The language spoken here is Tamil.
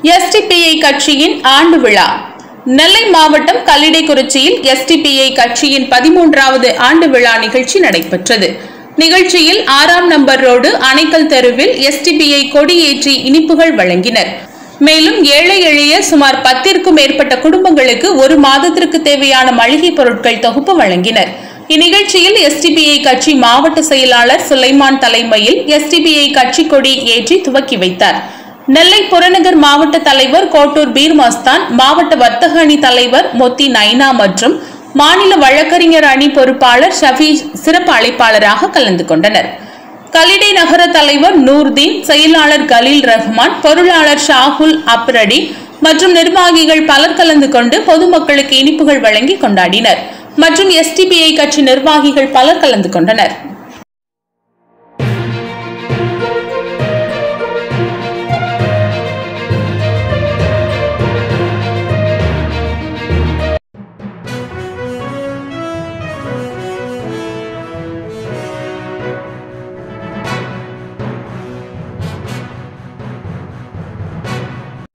எஸ்டிபிஐ கட்சியின் ஆண்டு விழா நெல்லை மாவட்டம் கல்லிடைக்குறிச்சியில் எஸ்டிபிஐ கட்சியின் பதிமூன்றாவது ஆண்டு விழா நிகழ்ச்சி நடைபெற்றது நிகழ்ச்சியில் ஆறாம் நம்பர் ரோடு அணைக்கல் தெருவில் எஸ்டிபிஐ கொடியேற்றி இனிப்புகள் வழங்கினர் மேலும் ஏழை எளிய சுமார் பத்திற்கும் மேற்பட்ட குடும்பங்களுக்கு ஒரு மாதத்திற்கு தேவையான மளிகை பொருட்கள் தொகுப்பு வழங்கினர் இந்நிகழ்ச்சியில் எஸ்டிபிஐ கட்சி மாவட்ட செயலாளர் சுலைமான் தலைமையில் எஸ்டிபிஐ கட்சி கொடி ஏற்றி துவக்கி வைத்தார் நெல்லை புறநகர் மாவட்ட தலைவர் கோட்டூர் பீர் மஸ்தான் மாவட்ட வர்த்தக அணி தலைவர் மொத்தி நைனா மற்றும் மாநில வழக்கறிஞர் அணி பொறுப்பாளர் ஷஃபி சிறப்பு அழைப்பாளராக கலந்து கொண்டனர் கலிடை நகர தலைவர் நூர்தீன் செயலாளர் கலீல் ரஹ்மான் பொருளாளர் ஷாகுல் அப்ரடி மற்றும் நிர்வாகிகள் பலர் கலந்து கொண்டு பொதுமக்களுக்கு இனிப்புகள் வழங்கி கொண்டாடினர் மற்றும் எஸ்டிபிஐ கட்சி நிர்வாகிகள் பலர் கலந்து கொண்டனர்